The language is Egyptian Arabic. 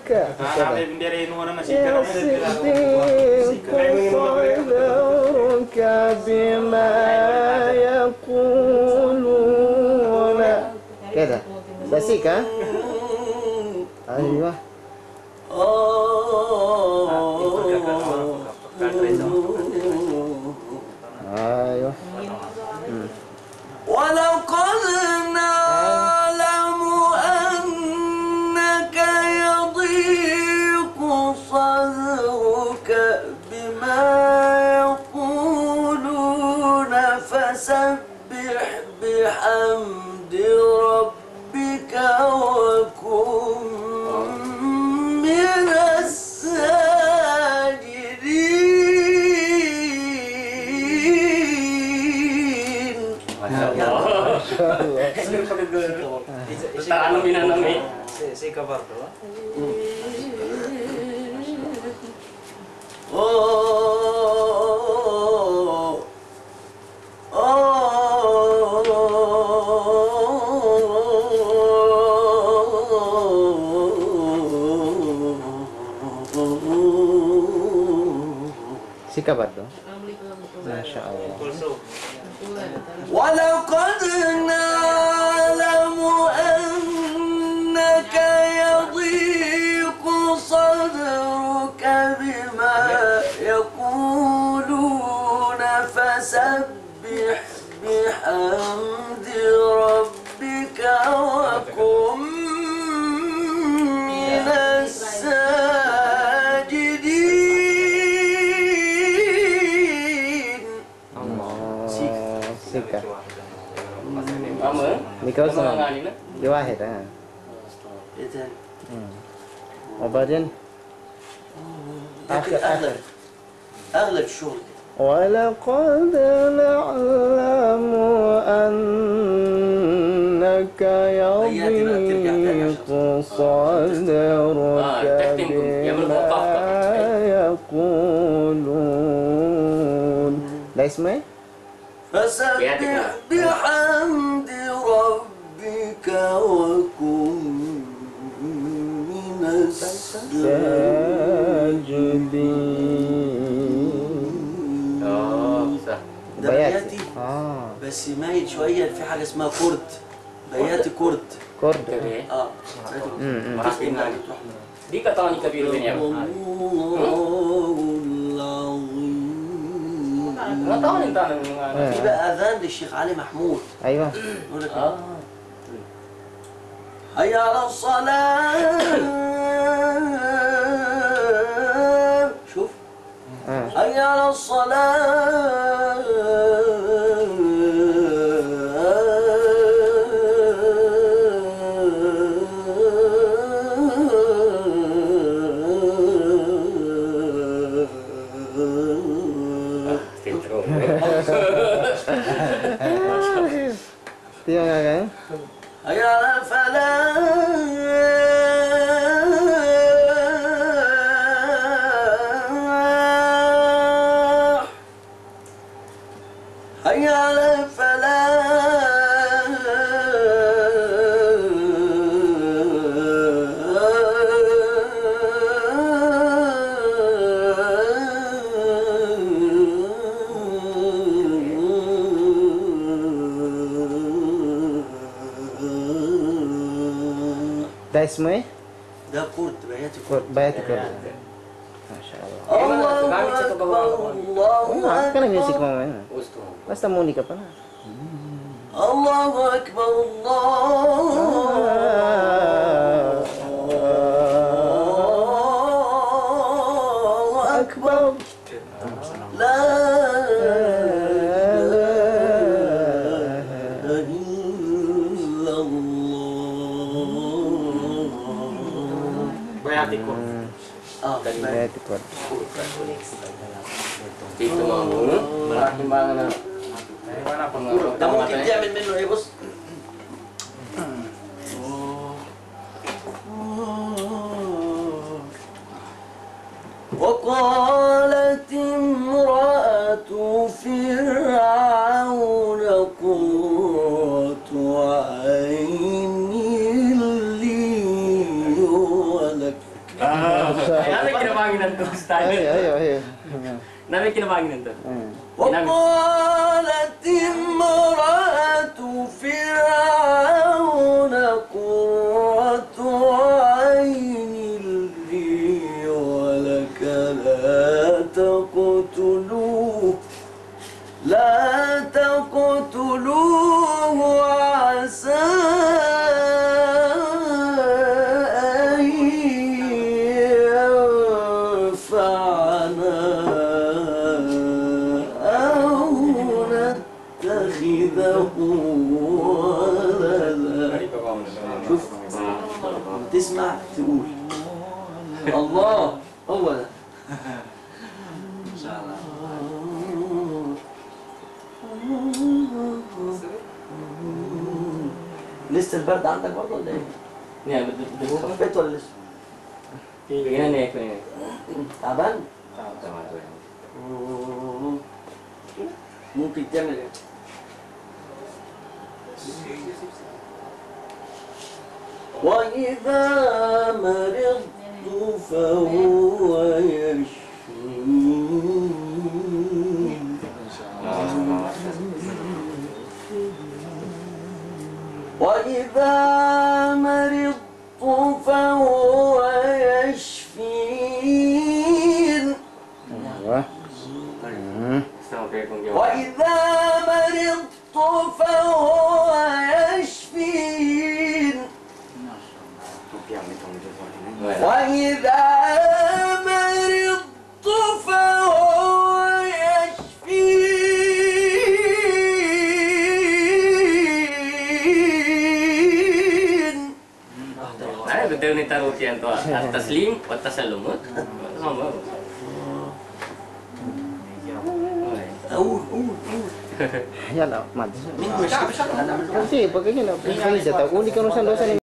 صدرك يصدق صدرك بما يقولون كده بسيك ها ايوه ايوه ولقد نعلم أنك يضيق صدرك بما يقولون فسبح بحمد ربك وكن من الساجدين Taano minanami. Sika Bardo. Oh, Sika Bardo ما شاء الله Also, ولقد نعلم أنك يضيق صدرك بما يقولون فسبح بحمد ربك وكن من الساجدين الله سكة Mama. Ni kau sama Mama ngani na. Dia wahid ha إيه تاني؟ hmm. وبعدين لكن آخر- أغلب أغلب الشغل ولقد نعلم أنك يضيق صدرك آه، تكتم. يعمل بما موقف. يقولون ده اسمه ايه؟ فسبح بحمد ربك وكن من الساجدين Oh, sah. ده بياتي اه بس مايل شوية في حاجة اسمها كرد بياتي كرد كرد Kere. اه أمم. تسلم عليك تروح Di kata ni kabiru ni apa? الله العظيم Nggak tahu nih tanah ni. آه. في بقى اذان للشيخ علي محمود ايوه يقول لك Ah. هيا على الصلاة شوف آه. هيا على الصلاة Filtro. Tiga kan? هيا على الفلاح هيا على الفلاح ده اسمه ايه؟ ده كرد بياتي كرد كرد بيات كرد ما شاء الله الله أكبر الله Kan music أكبر mau main. Gusto. Basta muni ka pa na. الله أكبر الله أكبر لا إله إلا الله Bayati ko. آه Biyat kod. Dito mo. Malaking bangan na. Mana pengaruh ده ممكن تعمل منه ايه بص وقالت امرأة فرعون قرة عين لي ولك terus tayo. Ayo, ayo, ayo. Namin kinabangin nito. Hmm. وقالت امرأة فرعون قرة عين لي ولك لا تقتلوه لا تقتلوه عسى أن ينفعنا أو نتخذه ولدا شوف تسمع تقول الله هو ده لسه البرد عندك برضه ولا ايه؟ Niya, betul betul. خفيت ولا لسه؟ Ganyan eh, ko eh. تعبان؟ Tama to. ممكن تعمل ايه؟ وإذا مرضت فهو يشفين وإذا مرضت فهو يشفين Wah. Hmm. Sama kayak kong jawa. وإذا مرضت فهو يشفين وإذا مرضت فهو يشفين Ay, betul ni taruh kian to. Taslim, wa tasalumut. Sama. قول قول قول Yala, mat. مين مش كده؟ Kasi pag ganyan, pag ganyan, uni ka nung sa dosa ni